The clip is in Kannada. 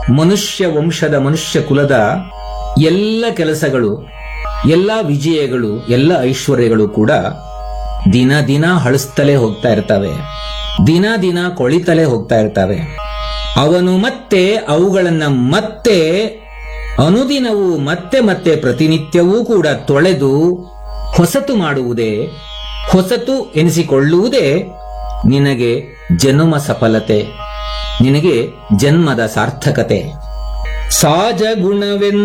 ಮನುಷ್ಯ ವಂಶದ ಮನುಷ್ಯ ಕುಲದ ಎಲ್ಲ ಕೆಲಸಗಳು ಎಲ್ಲ ವಿಜಯಗಳು ಎಲ್ಲ ಐಶ್ವರ್ಯಗಳು ಕೂಡ ದಿನ ದಿನ ಹಳಿಸ್ತಲೇ ಹೋಗ್ತಾ ಇರ್ತವೆ ದಿನ ದಿನ ಕೊಳಿತಲೇ ಹೋಗ್ತಾ ಇರ್ತವೆ ಅವನು ಮತ್ತೆ ಅವುಗಳನ್ನ ಮತ್ತೆ ಅನುದಿನವೂ ಮತ್ತೆ ಮತ್ತೆ ಪ್ರತಿನಿತ್ಯವೂ ಕೂಡ ತೊಳೆದು ಹೊಸತು ಮಾಡುವುದೇ ಹೊಸತು ಎನಿಸಿಕೊಳ್ಳುವುದೇ ನಿನಗೆ ಜನ್ಮ ಸಫಲತೆ ನಿನಗೆ ಜನ್ಮದ ಸಾರ್ಥಕತೆ ಸಾಜ ಗುಣವೆಂದು